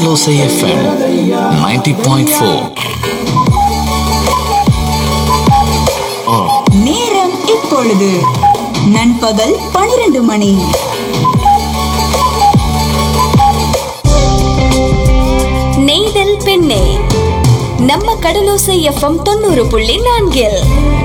கடலோசை FM 90.4 நேரம் இப்பொழுது நண்பகல் பனிரெண்டு மணி நெய்தல் பெண்ணே நம்ம கடலோசை எஃப்எம் தொண்ணூறு புள்ளி நான்கில்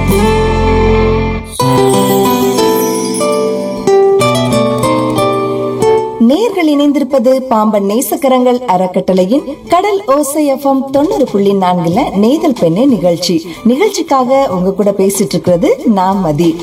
நேர்கள் இணைந்திருப்பது பாம்பன் நேசக்கரங்கள் அறக்கட்டளையின் கடல் ஓசை எஃப்எம் தொண்ணூறு புள்ளி நான்குல நெய்தல் பெண்ணே நிகழ்ச்சி நிகழ்ச்சிக்காக உங்க கூட பேசிட்டு இருக்கிறது நான் மதி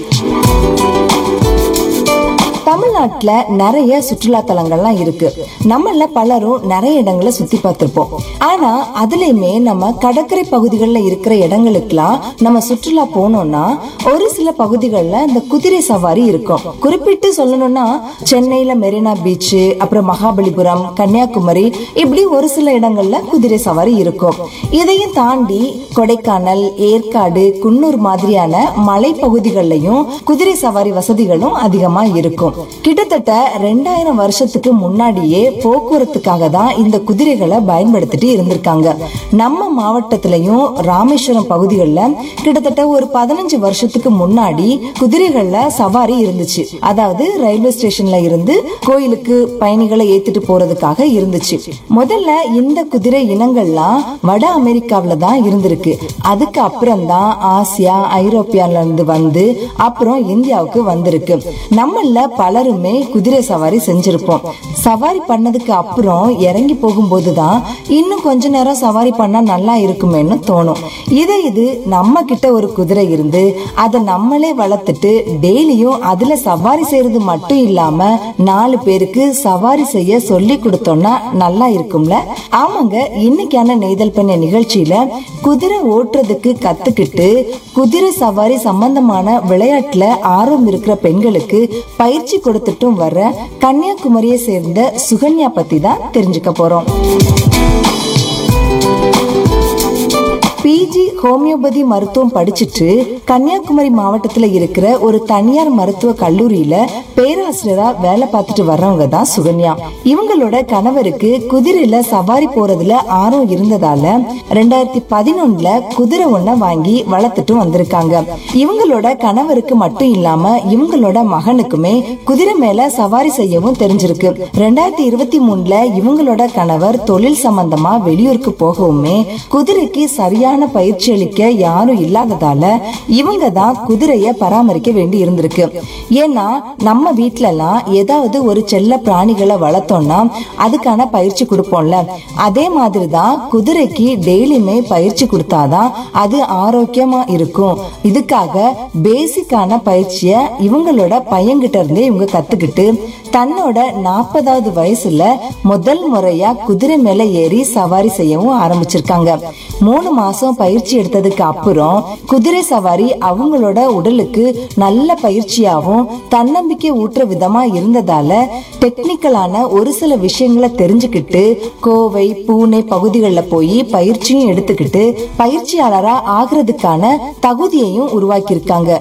தமிழ்நாட்டுல நிறைய சுற்றுலா தலங்கள்லாம் இருக்கு நம்மள பலரும் நிறைய இடங்களை சுத்தி பார்த்திருப்போம் ஆனா அதுலயுமே நம்ம கடற்கரை பகுதிகளில் இருக்கிற இடங்களுக்குலாம் நம்ம சுற்றுலா போனோம்னா ஒரு சில பகுதிகளில் இந்த குதிரை சவாரி இருக்கும் குறிப்பிட்டு சொல்லணும்னா சென்னையில மெரினா பீச் அப்புறம் மகாபலிபுரம் கன்னியாகுமரி இப்படி ஒரு சில இடங்கள்ல குதிரை சவாரி இருக்கும் இதையும் தாண்டி கொடைக்கானல் ஏற்காடு குன்னூர் மாதிரியான மலை பகுதிகளிலையும் குதிரை சவாரி வசதிகளும் அதிகமா இருக்கும் கிட்டத்தட்ட ரெண்டாயிரம் வருஷத்துக்கு முன்னாடியே போக்குவரத்துக்காக தான் இந்த குதிரைகளை பயன்படுத்திட்டு இருந்திருக்காங்க நம்ம மாவட்டத்திலையும் ராமேஸ்வரம் பகுதிகளில் கிட்டத்தட்ட ஒரு பதினஞ்சு வருஷத்துக்கு முன்னாடி குதிரைகள்ல சவாரி இருந்துச்சு அதாவது ரயில்வே ஸ்டேஷன்ல இருந்து கோயிலுக்கு பயணிகளை ஏத்திட்டு போறதுக்காக இருந்துச்சு முதல்ல இந்த குதிரை இனங்கள்லாம் வட அமெரிக்காவில தான் இருந்திருக்கு அதுக்கு அப்புறம் தான் ஆசியா ஐரோப்பியால இருந்து வந்து அப்புறம் இந்தியாவுக்கு வந்திருக்கு நம்மள பலருமே குதிரை சவாரி செஞ்சிருப்போம் சவாரி பண்ணதுக்கு அப்புறம் இறங்கி போகும்போது தான் இன்னும் கொஞ்ச நேரம் சவாரி பண்ணா நல்லா இருக்குமேன்னு தோணும் இதே இது நம்ம கிட்ட ஒரு குதிரை இருந்து அதை நம்மளே வளர்த்துட்டு டெய்லியும் அதுல சவாரி செய்யறது மட்டும் இல்லாம நாலு பேருக்கு சவாரி செய்ய சொல்லி கொடுத்தோம்னா நல்லா இருக்கும்ல ஆமாங்க இன்னைக்கான நெய்தல் பெண்ண நிகழ்ச்சியில குதிரை ஓட்டுறதுக்கு கத்துக்கிட்டு குதிரை சவாரி சம்பந்தமான விளையாட்டுல ஆர்வம் இருக்கிற பெண்களுக்கு பயிற்சி கொடுத்துட்டும் வர கன்னியாகுமரியை சேர்ந்த சுகன்யா பத்தி தான் தெரிஞ்சுக்க போறோம் பிஜி ஹோமியோபதி மருத்துவம் படிச்சுட்டு கன்னியாகுமரி மாவட்டத்துல இருக்கிற ஒரு தனியார் மருத்துவ கல்லூரியில பேராசிரியரா வேலை பார்த்துட்டு வர்றவங்க தான் சுகன்யா இவங்களோட கணவருக்கு குதிரையில சவாரி போறதுல ஆர்வம் இருந்ததால ரெண்டாயிரத்தி பதினொன்னுல குதிரை ஒண்ண வாங்கி வளர்த்துட்டு வந்திருக்காங்க இவங்களோட கணவருக்கு மட்டும் இல்லாம இவங்களோட மகனுக்குமே குதிரை மேல சவாரி செய்யவும் தெரிஞ்சிருக்கு ரெண்டாயிரத்தி இருபத்தி மூணுல இவங்களோட கணவர் தொழில் சம்பந்தமா வெளியூருக்கு போகவுமே குதிரைக்கு சரியான பயிற்சி அளிக்க யாரும் இல்லாததால இவங்க தான் குதிரைய பராமரிக்க வேண்டி இருந்திருக்கு ஏன்னா நம்ம வீட்ல எல்லாம் ஏதாவது ஒரு செல்ல பிராணிகளை வளர்த்தோம்னா அதுக்கான பயிற்சி கொடுப்போம்ல அதே மாதிரி தான் குதிரைக்கு டெய்லியுமே பயிற்சி கொடுத்தாதான் அது ஆரோக்கியமா இருக்கும் இதுக்காக பேசிக்கான பயிற்சிய இவங்களோட பையன்கிட்ட இருந்தே இவங்க கத்துக்கிட்டு தன்னோட நாற்பதாவது வயசுல முதல் முறையா குதிரை மேல ஏறி சவாரி செய்யவும் ஆரம்பிச்சிருக்காங்க மூணு மாசம் பயிற்சி எடுத்ததுக்கு அப்புறம் குதிரை சவாரி அவங்களோட உடலுக்கு நல்ல பயிற்சியாவும் தன்னம்பிக்கை ஊட்டுற விதமா இருந்ததால டெக்னிக்கலான ஒரு சில விஷயங்களை தெரிஞ்சுக்கிட்டு கோவை பூனே பகுதிகளில் போய் பயிற்சியும் எடுத்துக்கிட்டு பயிற்சியாளரா ஆகிறதுக்கான தகுதியையும் உருவாக்கியிருக்காங்க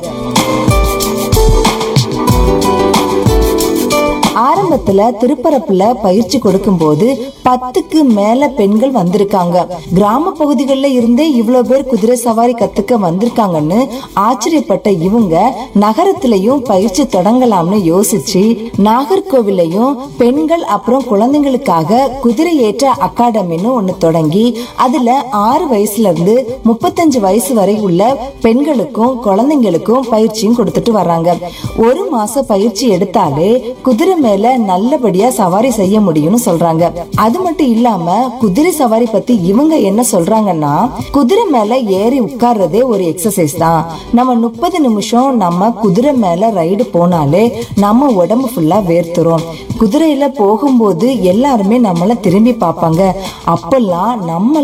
ஆரம்பத்துல திருப்பரப்புல பயிற்சி கொடுக்கும்போது பத்துக்கு மேல பெண்கள் வந்திருக்காங்க கிராம பகுதிகளில் இருந்தே இவ்வளவு பேர் குதிரை சவாரி கத்துக்க வந்திருக்காங்கன்னு ஆச்சரியப்பட்ட இவங்க நகரத்திலையும் பயிற்சி தொடங்கலாம்னு யோசிச்சு நாகர்கோவிலையும் பெண்கள் அப்புறம் குழந்தைங்களுக்காக குதிரை ஏற்ற அகாடமின்னு ஒண்ணு தொடங்கி அதுல ஆறு வயசுல இருந்து முப்பத்தஞ்சு வயசு வரை உள்ள பெண்களுக்கும் குழந்தைங்களுக்கும் பயிற்சியும் கொடுத்துட்டு வர்றாங்க ஒரு மாசம் பயிற்சி எடுத்தாலே குதிரை மேல நல்லபடியா சவாரி செய்ய முடியும்னு சொல்றாங்க அது மட்டும் இல்லாம குதிரை சவாரி பத்தி இவங்க என்ன சொல்றாங்கன்னா குதிரை மேல ஏறி உட்கார்றதே ஒரு எக்ஸசைஸ் தான் நம்ம முப்பது நிமிஷம் நம்ம குதிரை மேல ரைடு போனாலே நம்ம உடம்பு ஃபுல்லா வேர்த்துரும் குதிரையில போகும்போது எல்லாருமே நம்மள திரும்பி பார்ப்பாங்க அப்பெல்லாம் நம்மள